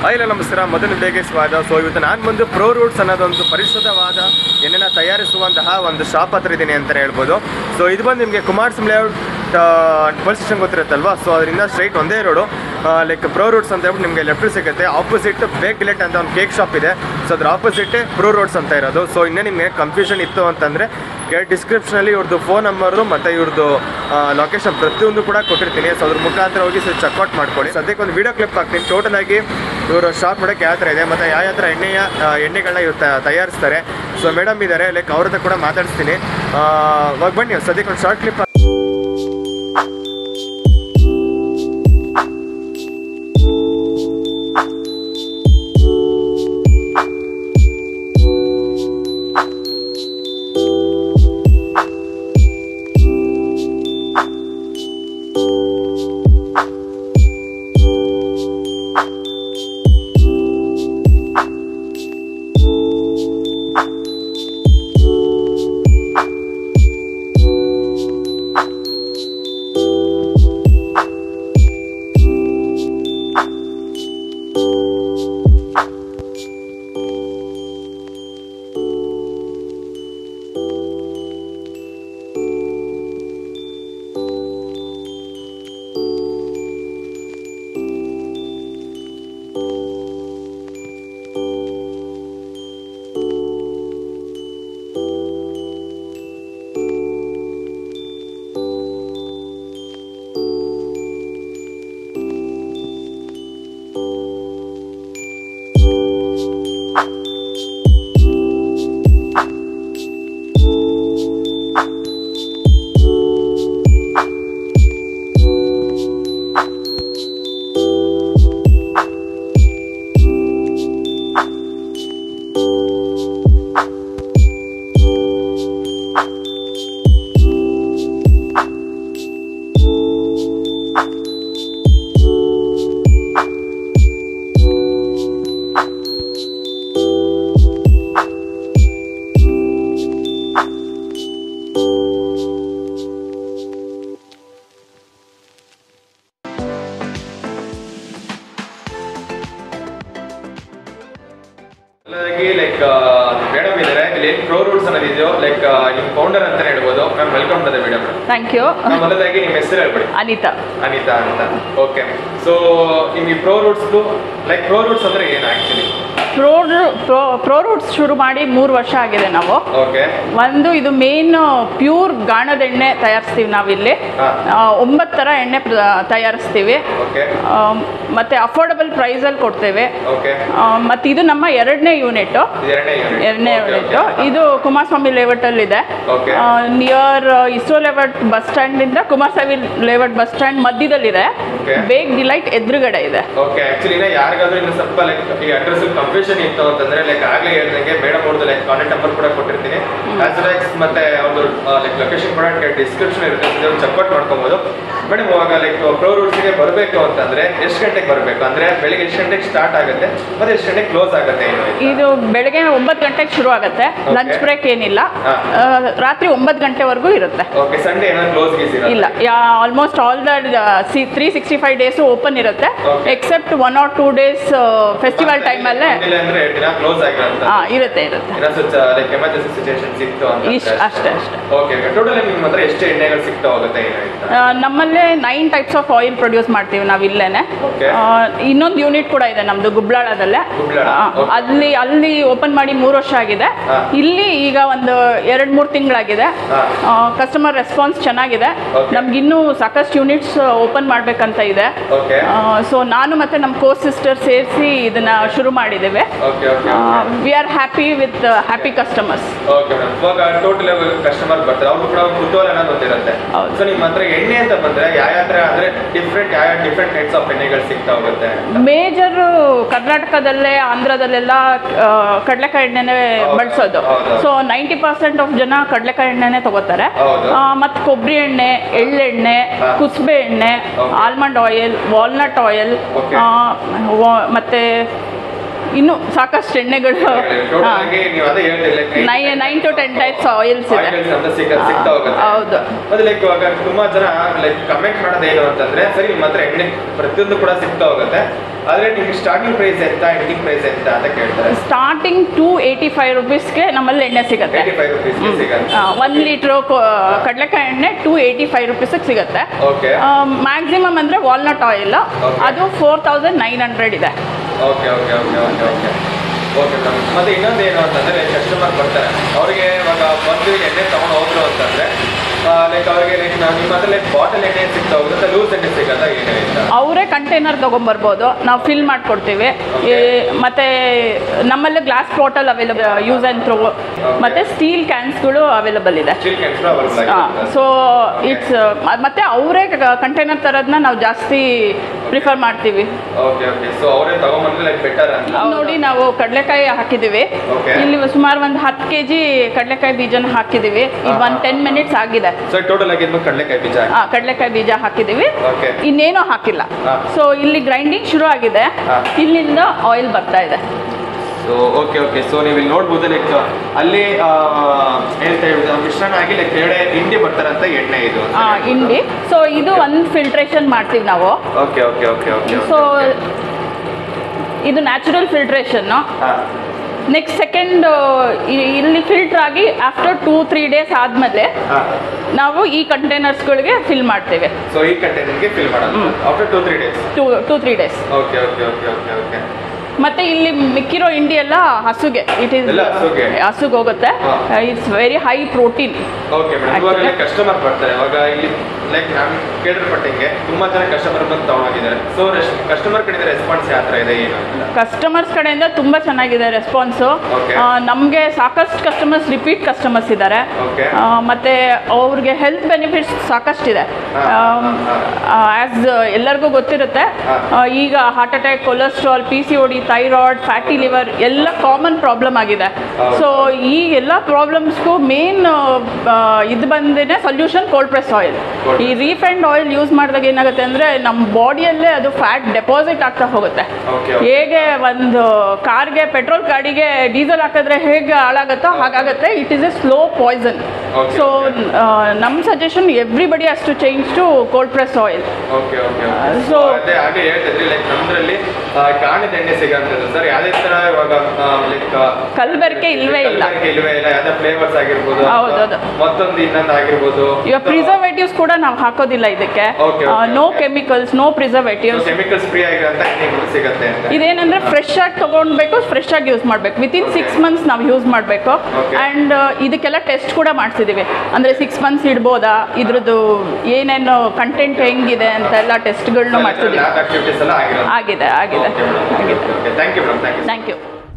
ಆಯಿಲ್ಲ ನಮಸ್ಕಾರ ಮೊದಲು ಬೇಗ ಸ್ವಾದ ಸೊ ಇವತ್ತು ನಾನು ಬಂದು ಪ್ರೋ ರೂಟ್ಸ್ ಅನ್ನೋದೊಂದು ಪರಿಶುದ್ಧವಾದ ಎಣ್ಣೆನ ತಯಾರಿಸುವಂತಹ ಒಂದು ಶಾಪ್ ಹತ್ರ ಇದ್ದೀನಿ ಅಂತಲೇ ಹೇಳ್ಬೋದು ಸೊ ಇದು ಬಂದು ನಿಮಗೆ ಕುಮಾರಸ್ವಾಮಿ ಲೇಔಟ್ ಪೊಲೀಸ್ ಸ್ಟೇಷನ್ ಗೊತ್ತಿರುತ್ತಲ್ವಾ ಸೊ ಅದರಿಂದ ಸ್ಟ್ರೈಟ್ ಒಂದೇ ರೋಡು ಲೈಕ್ ಪ್ರೋ ರೂಟ್ಸ್ ಅಂತ ಹೇಳ್ಬಿಟ್ಟು ನಿಮಗೆ ಲೆಫ್ಟ್ ಸಿಗುತ್ತೆ ಆಪೋಸಿಟ್ ಬೇಕ್ ಗಿಲೆಟ್ ಅಂತ ಒಂದು ಕೇಕ್ ಶಾಪ್ ಇದೆ ಸೊ ಅದ್ರ ಆಪೋಸಿಟ್ ಪ್ರೋ ರೋಡ್ಸ್ ಅಂತ ಇರೋದು ಸೊ ಇನ್ನೇ ನಿಮಗೆ ಕನ್ಫ್ಯೂಷನ್ ಇತ್ತು ಅಂತಂದರೆ ಡಿಸ್ಕ್ರಿಪ್ಷನಲ್ಲಿ ಇವ್ರದ್ದು ಫೋನ್ ನಂಬರು ಮತ್ತು ಇವ್ರದ್ದು ಲೊಕೇಶನ್ ಪ್ರತಿಯೊಂದು ಕೂಡ ಕೊಟ್ಟಿರ್ತೀನಿ ಸೊ ಅದ್ರ ಮುಖಾಂತರ ಹೋಗಿ ಸೊ ಚೆಕ್ಔಟ್ ಮಾಡ್ಕೊಳ್ಳಿ ಸದ್ಯಕ್ಕೆ ಒಂದು ವೀಡಿಯೋ ಕ್ಲಿಪ್ ಹಾಕ್ತೀನಿ ಟೋಟಲ್ ಆಗಿ ಇವರು ಶಾಪ್ ನೋಡೋಕ್ಕೆ ಯಾವ ಥರ ಇದೆ ಮತ್ತು ಯಾವ ಯಾವ ಥರ ಎಣ್ಣೆಯ ಆ, ಎಣ್ಣೆಗಳನ್ನ ಇವ್ರು ತ- ತಯಾರಿಸ್ತಾರೆ ಸೊ ಮೇಡಮ್ ಇದ್ದಾರೆ ಲೈಕ್ ಅವ್ರ ಹತ್ರ ಕೂಡ ಮಾತಾಡಿಸ್ತೀನಿ ಇವಾಗ ಬನ್ನಿ ಸದ್ಯಕ್ಕೆ ಒಂದು ಶಾರ್ಟ್ ಕ್ಲಿಪ್ ಎಲ್ಲದಾಗಿ ಲೈಕ್ ಮೇಡಮ್ ಇದ್ದಾರೆ ಇಲ್ಲಿ ಪ್ರೋ ರೂಟ್ಸ್ ಅನ್ನೋದಿದೆಯೋ ಲೈಕ್ ನಿಮ್ಮ ಫೌಂಡರ್ ಅಂತಾನೆ ಹೇಳ್ಬೋದು ma'am welcome to the madam thank you ಮೊದಲಾಗಿ ನಿಮ್ಮ ಹೆಸರು ಹೇಳ್ಬಿಡಿ ಅನಿತಾ ಅನಿತಾ ಅಂತ ಓಕೆ ಸೊ ನಿಮಗೆ ಪ್ರೋ ರೂಟ್ಸ್ದು ಲೈಕ್ ಪ್ರೋ ರೂಟ್ಸ್ ಅಂದ್ರೆ ಏನು actually pro pro Pro Roots ಶುರು ಮಾಡಿ ಮೂರು ವರ್ಷ ಆಗಿದೆ ನಾವು ಓಕೆ ಒಂದು ಇದು ಮೇನ್ ಪ್ಯೂರ್ ಗಾಣದ ಎಣ್ಣೆ ತಯಾರಿಸ್ತೀವಿ ನಾವಿಲ್ಲಿ ಹಾ. ಆ, ಒಂಬತ್ತು ಥರ ಎಣ್ಣೆ ಪ್ರ- ತಯಾರಿಸ್ತೀವಿ ಓಕೆ ಆ, ಮತ್ತೆ ಅಫೋರ್ಡಬಲ್ ಪ್ರೈಸಲ್ಲಿ ಕೊಡ್ತೇವೆ ಓಕೆ ಆ, ಮತ್ತೆ ಇದು ನಮ್ಮ ಎರಡನೇ ಯೂನಿಟ್ಟು ಎರಡನೇ ಯೂನಿಟ್ ಎರಡನೇ ಯೂನಿಟ್ಟು ಇದು ಕುಮಾರಸ್ವಾಮಿ ಲೇಔಟಲ್ಲಿ ಇದೆ Okay. Near ISRO layout bus ಸ್ಟ್ಯಾಂಡಿಂದ ಕುಮಾರಸ್ವಾಮಿ ಲೇಔಟ್ ಬಸ್ ಸ್ಟ್ಯಾಂಡ್ ಮಧ್ಯದಲ್ಲಿದೆ Okay. ಬೇಗ್ ಡಿಲೈಟ್ ಎದುರುಗಡೆ ಇದೆ ಓಕೆ ಆಕ್ಚುಲಿ ಯಾರಿಗಾದ್ರೂ ಇನ್ನು ಸ್ವಲ್ಪ ಲೈಕ್ ಈ ಅಡ್ರೆಸ್ ಕನ್ಫ್ಯೂಷನ್ ಇತ್ತು ಅಂತಂದ್ರೆ ಲೈಕ್ ಆಗ್ಲೇ ಹೇಳ್ದಂಗೆ ಮೇಡಮ್ ಅವ್ರದ್ದು ಲೈಕ್ ಕಾಂಟ್ಯಾಕ್ಟ್ ನಂಬರ್ ಕೂಡ ಕೊಟ್ಟಿರ್ತೀನಿ ಆಸ್ ಲೈಕ್ ಮತ್ತೆ ಅವ್ರದ್ದು ಲೈಕ್ ಲೊಕೇಶನ್ ಕೂಡ ಡಿಸ್ಕ್ರಿಪ್ಷನ್ ಇರುತ್ತೆ ಚೆಕ್ಔಟ್ ಮಾಡ್ಕೊಬೋದು ಮೇಡಮ್ ಇವಾಗ ಲೈಕ್ ಪ್ರೋ ರೂಟ್ಸ್ಗೆ ಬರಬೇಕು ಅಂತಂದ್ರೆ ಎಷ್ಟು ಗಂಟೆಗೆ ಬರಬೇಕು ಅಂದ್ರೆ ಬೆಳಿಗ್ಗೆ ಎಷ್ಟು ಗಂಟೆಗೆ ಸ್ಟಾರ್ಟ್ ಆಗುತ್ತೆ ಮತ್ತೆ ಎಷ್ಟು ಗಂಟೆಗೆ ಕ್ಲೋಸ್ ಆಗುತ್ತೆ ಏನು ಅಂತ? ಇದು ಬೆಳಗ್ಗೆ ಒಂಬತ್ತು ಗಂಟೆಗೆ ಶುರು ಆಗುತ್ತೆ Okay. ಲಂಚ್ ಬ್ರೇಕ್ ಏನಿಲ್ಲ ಹಾ. ಆ, ರಾತ್ರಿ ಒಂಬತ್ತು ಗಂಟೆವರೆಗೂ ಇರುತ್ತೆ ಓಕೆ ಸಂಡೇ ಏನಾದ್ರು ಕ್ಲೋಸ್ ಗೀಸ್ ಇಲ್ಲ almost all the three sixty five days open ಇರುತ್ತೆ Okay. Except one or two days festival ಟೈಮಲ್ಲೇ ಇಲ್ಲ ಅಂದ್ರೆ ಎರಡು ದಿನ ಕ್ಲೋಸ್ ಆಗಿರೋಂಥ ಹಾಂ ಇರುತ್ತೆ ಇರುತ್ತೆ ಏನೋ ಸ್ವಲ್ಪ ಲೈಕ್ ಎಮರ್ಜೆನ್ಸಿ ಸಿಚುವೇಶನ್ ಸಿಕ್ತು ಅಂತ ಇಷ್ಟು ಅಷ್ಟೇ ಅಷ್ಟೇ ಓಕೆ ಟೋಟಲ್ ನಿಮ್ಮ ಹತ್ರ ಎಷ್ಟು ಎಣ್ಣೆಗಳು ಸಿಗ್ತಾ ಹೋಗುತ್ತೆ ಏನಾಯ್ತಾ ಆ, ನಮ್ಮಲ್ಲೇ nine types of oil produce ಮಾಡ್ತೀವಿ ನಾವು ಇಲ್ಲೇನೆ Okay. ಆ, ಇನ್ನೊಂದು ಯೂನಿಟ್ ಕೂಡ ಇದೆ ನಮ್ಮದು ಗುಬ್ಲಾಳದಲ್ಲೇ ಗುಬ್ಲಾಳ, ಆ, okay. ಅಲ್ಲಿ ಅಲ್ಲಿ ಓಪನ್ ಮಾಡಿ ಮೂರು ವರ್ಷ ಆಗಿದೆ ಹಾ. ಇಲ್ಲಿ ಈಗ ಒಂದು ಎರಡು ಮೂರು ತಿಂಗಳಾಗಿದೆ ಹಾ. ಕಸ್ಟಮರ್ ರೆಸ್ಪಾನ್ಸ್ ಚೆನ್ನಾಗಿದೆ Okay. ನಮ್ಗಿನ್ನೂ ಸಾಕಷ್ಟು ಯೂನಿಟ್ಸ್ ಓಪನ್ ಮಾಡಬೇಕಂತ ಇದೆ ಓಕೆ ಸೊ ನಾನು ಮತ್ತೆ ನಮ್ಮ ಕೋ ಸಿಸ್ಟರ್ ಸೇರಿಸಿ ಇದನ್ನ ಶುರು ಮಾಡಿದ್ದೇವೆ okay okay we are happy with happy customers okay madam ಇವಾಗ ಟೋಟಲ್ ಕಸ್ಟಮರ್ ಬರ್ತಾರೆ ಅವ್ರು ಕೂಡ ಒಂದು ಕುತೂಹಲ ಅನ್ನೋದು ಗೊತ್ತಿರುತ್ತೆ ಹೌದು. ಸೊ ನಿಮ್ಮ ಹತ್ರ ಎಣ್ಣೆ ಅಂತ ಬಂದ್ರೆ ಯಾವ ಯಾವ ಥರ ಅಂದ್ರೆ ಡಿಫ್ರೆಂಟ್ ಯಾವ ಡಿಫ್ರೆಂಟ್ ಟೈಪ್ಸ್ ಆಫ್ ಎಣ್ಣೆಗಳು ಸಿಗ್ತಾ ಹೋಗುತ್ತೆ ಮೇಜರ್ ಕರ್ನಾಟಕದಲ್ಲೇ ಆಂಧ್ರದಲ್ಲೆಲ್ಲ ಆ, ಕಡಲೆಕಾಯಿ ಎಣ್ಣೆನೇ ಹೌದು, ಬಳಸೋದು ಹೌದು. ಸೊ ನೈಂಟಿ ಪರ್ಸೆಂಟ್ ಆಫ್ ಜನ ಕಡಲೆಕಾಯಿ ಎಣ್ಣೆನೇ ತಗೋತಾರೆ ಹೌದು. ಮತ್ತು ಕೊಬ್ಬರಿ ಎಣ್ಣೆ ಎಳ್ಳೆಣ್ಣೆ ಹಾ. ಕುಸುಬೆ ಎಣ್ಣೆ Okay. Almond oil walnut oil Okay. ಮತ್ತೆ ಇನ್ನೂ ಸಾಕಷ್ಟು ಎಣ್ಣೆಗಳು ಟೋಟಲ್ ಆಗಿ ನೀವು ಅದೇ ಹೇಳ್ತಿಲ್ಲ ನೈ nine to ten types oils ಇದೆ ಆಯಿಲ್ಸ್ ಅಂತ ಸಿಕ್ಕ ಸಿಗ್ತಾ ಹೋಗುತ್ತೆ ಹೌದು ಮತ್ತೆ ಲೈಕ್ ಇವಾಗ ತುಂಬಾ ಜನ ಲೈಕ್ ಕಮೆಂಟ್ ಮಾಡೋದು ಏನು ಅಂತಂದ್ರೆ ಸರಿ ನಿಮ್ಮ ಹತ್ರ ಎಣ್ಣೆ ಪ್ರತಿಯೊಂದು ಕೂಡ ಸಿಗ್ತಾ ಹೋಗುತ್ತೆ ಆದ್ರೆ ನಿಮ್ಗೆ ಸ್ಟಾರ್ಟಿಂಗ್ ಪ್ರೈಸ್ ಎಂತ ಎಂಡಿಂಗ್ ಪ್ರೈಸ್ ಎಂತ ಅಂತ ಕೇಳ್ತಾರೆ ಸ್ಟಾರ್ಟಿಂಗ್ ಟು ಏಯ್ಟಿ ಫೈವ್ ರುಪೀಸ್ಗೆ ನಮ್ಮಲ್ಲಿ ಎಣ್ಣೆ ಸಿಗುತ್ತೆ ಏಯ್ಟಿ ಫೈವ್ ರುಪೀಸ್ಗೆ ಸಿಗುತ್ತೆ ಒನ್ ಲೀಟ್ರು ಕಡಲೆಕಾಯಿ ಎಣ್ಣೆ ಟು ಏಯ್ಟಿ ಫೈವ್ ರುಪೀಸಿಗೆ ಸಿಗುತ್ತೆ ಓಕೆ ಮ್ಯಾಕ್ಸಿಮಮ್ ಅಂದರೆ ವಾಲ್ನಟ್ ಆಯಿಲ್ Okay. ಅದು ಫೋರ್ ತೌಸಂಡ್ ನೈನ್ ಹಂಡ್ರೆಡ್ ಇದೆ okay okay okay okay okay okay madam ಮತ್ತೆ ಇನ್ನೊಂದು ಏನು ಅಂತಂದ್ರೆ ಕಸ್ಟಮರ್ ಬರ್ತಾರೆ ಅವ್ರಿಗೆ ಇವಾಗ ಬಂದು ಎಣ್ಣೆ ತಗೊಂಡು ಹೋದ್ರು ಅಂತಂದ್ರೆ ಲೈಕ್ ಅವ್ರಿಗೆ ಲೈಕ್ ನಾವು ನಿಮ್ಮ ಹತ್ರ ಲೈಕ್ ಬಾಟಲ್ ಎಣ್ಣೆ ಸಿಗ್ತಾ ಹೋಗುತ್ತೆ ಲೂಸ್ ಎಣ್ಣೆ ಸಿಗಲ್ಲ ಏನು ಇಲ್ಲ ಅವರೇ ಕಂಟೈನರ್ ತೊಗೊಂಬರ್ಬೋದು ನಾವು ಫಿಲ್ ಮಾಡಿಕೊಡ್ತೀವಿ Okay. ಮತ್ತು ನಮ್ಮಲ್ಲಿ glass bottle available use and throw ಮತ್ತು ಸ್ಟೀಲ್ ಕ್ಯಾನ್ಸ್ಗಳು ಅವೈಲಬಲ್ ಇದೆ ಸ್ಟಿಲ್ ಕ್ಯಾನ್ಸಲ್ ಅವೈಲಬಲ್ ಆಗಿರುತ್ತೆ ಸೊ ಇಟ್ಸ್ ಮತ್ತೆ ಅವರೇ ಕಂಟೈನರ್ ತರೋದನ್ನ ನಾವು ಜಾಸ್ತಿ ಪ್ರಿಫರ್ ಮಾಡ್ತೀವಿ ಓಕೆ ಓಕೆ ಸೊ ಅವರೇ ತಗೊಂಬಂದ್ರೆ ಲೈಕ್ ಬೆಟರ್ ಅಂತ ನೋಡಿ ನಾವು ಕಡಲೆಕಾಯಿ ಹಾಕಿದ್ದೀವಿ Okay. ಇಲ್ಲಿ ಸುಮಾರು ಒಂದು ಹತ್ತು ಕೆ ಜಿ ಕಡಲೆಕಾಯಿ ಬೀಜನ ಹಾಕಿದ್ದೀವಿ ಈಗ ಹಾ, ಒಂದು ಹಾ, ಟೆನ್ ಮಿನಿಟ್ಸ್ ಆಗಿದೆ ಸೊ ಟೋಟಲ್ ಆಗಿ ಇದ್ಮೇಲೆ ಕಡಲೆಕಾಯಿ ಬೀಜ ಹಾಕಿ. ಆ, ಕಡಲೆಕಾಯಿ ಬೀಜ ಹಾಕಿದ್ದೀವಿ ಓಕೆ ಇನ್ನೇನು ಹಾಕಿಲ್ಲ ಹಾ. ಸೊ ಇಲ್ಲಿ ಗ್ರೈಂಡಿಂಗ್ ಶುರು ಆಗಿದೆ ಹಾ. ಇಲ್ಲಿಂದ ಆಯಿಲ್ ಬರ್ತಾ ಇದೆ ಸೊ ಓಕೆ ಓಕೆ ಸೊ ನೀವು ಇಲ್ಲಿ ನೋಡ್ಬೋದು ಲೈಕ್ ಅಲ್ಲಿ ಆ, ಹೇಳ್ತಾ ಇರೋದು ಮಿಶ್ರಣ ಆಗಿ ಲೈಕ್ ಎರಡೇ ಹಿಂಡಿ ಬರ್ತಾರಂತ ಎಣ್ಣೆ ಇದು ಅಂತ ಆ, ಹೇಳ್ಬೋದು. ಇಂಡಿ ಸೊ ಇದು ಒಂದು ಫಿಲ್ಟ್ರೇಷನ್ ಮಾಡ್ತೀವಿ ನಾವು okay okay okay okay so ಇದು ನ್ಯಾಚುರಲ್ ಫಿಲ್ಟ್ರೇಷನ್ನು ಹಾಂ ನೆಕ್ಸ್ಟ್ ಸೆಕೆಂಡ್ ಇಲ್ಲಿ ಫಿಲ್ಟರ್ ಆಗಿ ಆಫ್ಟರ್ ಟೂ ತ್ರೀ ಡೇಸ್ ಆದಮೇಲೆ ಹಾಂ ನಾವು ಈ ಕಂಟೈನರ್ಸ್ಗಳಿಗೆ ಫಿಲ್ ಮಾಡ್ತೇವೆ ಸೊ ಈ ಕಂಟೈನರ್ಗೆ ಫಿಲ್ ಮಾಡೋದು hmm. After two three days two two three days okay okay okay okay okay ಮತ್ತೆ ಇಲ್ಲಿ ಮಿಕ್ಕಿರೋ ಇಂಡಿ ಎಲ್ಲ ಹಸುಗೆ ಇಟ್ ಈಸ್ ಎಲ್ಲ ಹಸುಗೆ? ಹಸುಗೆ ಹೋಗುತ್ತೆ ಹಾ. It's very high protein okay madam ಇವಾಗ Actually- ಕಸ್ಟಮರ್ ಬರ್ತಾರೆ ಇವಾಗ ಇಲ್ಲಿ ಲೈಕ್ ನಾನು ಕೇಳಿರ್ಪಟ್ಟಂಗೆ ತುಂಬಾ ಜನ ಕಸ್ಟಮರ್ ಬಂದು ತಗೊಂಡೋಗಿದ್ದಾರೆ ಸೊ ಕಸ್ಟಮರ್ ಕಡೆಯಿಂದ ರೆಸ್ಪಾನ್ಸ್ ಯಾವ ಥರ ಇದೆ ಏನು ಅಂತ ಕಸ್ಟಮರ್ಸ್ ಕಡೆಯಿಂದ ತುಂಬ ಚೆನ್ನಾಗಿದೆ ರೆಸ್ಪಾನ್ಸು Okay. ನಮಗೆ ಸಾಕಷ್ಟು ಕಸ್ಟಮರ್ಸ್ ರಿಪೀಟ್ ಕಸ್ಟಮರ್ಸ್ ಇದ್ದಾರೆ Okay. ಆ, ಮತ್ತೆ ಅವ್ರಿಗೆ ಹೆಲ್ತ್ ಬೆನಿಫಿಟ್ಸ್ ಸಾಕಷ್ಟಿದೆ ಹಾ, ಹಾ, ಆ್ಯಸ್ ಎಲ್ಲರಿಗೂ ಗೊತ್ತಿರುತ್ತೆ ಹಾ. ಆ, ಈಗ heart attack cholesterol P C O D thyroid fatty liver ಎಲ್ಲ ಕಾಮನ್ ಪ್ರಾಬ್ಲಮ್ ಆಗಿದೆ ಹೌದು. ಸೊ ಈ ಎಲ್ಲ ಪ್ರಾಬ್ಲಮ್ಸ್ಗೂ ಮೇನ್ ಇದು ಬಂದೇ solution cold press oil Cold ಈ ರೀಫೈಂಡ್ ಆಯಿಲ್ ಯೂಸ್ ಮಾಡಿದಾಗ ಏನಾಗುತ್ತೆ ಅಂದರೆ ನಮ್ಮ ಬಾಡಿಯಲ್ಲೇ ಅದು ಫ್ಯಾಟ್ ಡೆಪಾಸಿಟ್ ಆಗ್ತಾ ಹೋಗುತ್ತೆ Okay, okay. ಹೇಗೆ ಒಂದು ಕಾರ್ಗೆ ಪೆಟ್ರೋಲ್ ಗಾಡಿಗೆ ಡೀಸೆಲ್ ಹಾಕಿದ್ರೆ ಹೇಗೆ ಹಾಳಾಗುತ್ತೋ ಹಾಗಾಗುತ್ತೆ it is a slow poison Okay, so okay. ನಮ್ಮ suggestion everybody has to change to cold press oil okay okay So- so ಅದೇ ಹಾಗೆ ಹೇಳ್ತಿದ್ರಿ ಲೈಕ್ ನಮ್ದ್ರಲ್ಲಿ ಆ, ಕಾಣದ ಎಣ್ಣೆ ಸಿಗಂತದ್ದು ಸರ್ ಯಾವುದೇ ತರ ಇವಾಗ ಲೈಕ್ ಕಲ್ಬೆರಕೆ ಇಲ್ವೇ ಇಲ್ಲ ಇಲ್ವೇ ಇಲ್ಲ ಯಾವುದೇ ಫ್ಲೇವರ್ಸ್ ಆಗಿರ್ಬೋದು ಹೌದು, ಹೌದು. ಮತ್ತೊಂದು ಇನ್ನೊಂದು ಆಗಿರ್ಬೋದು ಇವಾಗ ಪ್ರಿಸರ್ವೇಟಿವ್ಸ್ ಕೂಡ ನಾವು ಹಾಕೋದಿಲ್ಲ ಇದಕ್ಕೆ Okay, okay, no okay. Chemicals no preservatives chemicals free ಆಗಿರೋಂಥ ಎಣ್ಣೆಗಳು ಸಿಗತ್ತೆ ಅಂತ ಇದೇನಂದ್ರೆ ಫ್ರೆಶ್ ಆಗಿ ತಗೊಳ್ಬೇಕು ಫ್ರೆಶ್ ಆಗಿ ಯೂಸ್ ಮಾಡಬೇಕು ವಿತಿನ್ Okay. ಸಿಕ್ಸ್ ಮಂತ್ಸ್ ನಾವು ಯೂಸ್ ಮಾಡಬೇಕು Okay. ಆ್ಯಂಡ್ ಇದಕ್ಕೆಲ್ಲ ಟೆಸ್ಟ್ ಕೂಡ ಮಾಡಿಸಿದ್ದೀವಿ ಅಂದರೆ ಸಿಕ್ಸ್ ಮಂತ್ಸ್ ಇಡ್ಬೋದಾ ಇದ್ರದ್ದು ಏನೇನು ಕಂಟೆಂಟ್ ಹೆಂಗಿದೆ ಅಂತ ಎಲ್ಲ ಟೆಸ್ಟ್ಗಳನ್ನೂ ಮಾಡಿಸಿದ್ದೀವಿ ಲ್ಯಾಬ್ ಆಕ್ಟಿವಿಟೀಸ್ ಎಲ್ಲ ಆಗಿರೋದು ಆಗಿದೆ ಆಗಿದೆ ಓಕೆ ಮೇಡಮ್ ಆಗಿದೆ okay thank you madam thank you thank you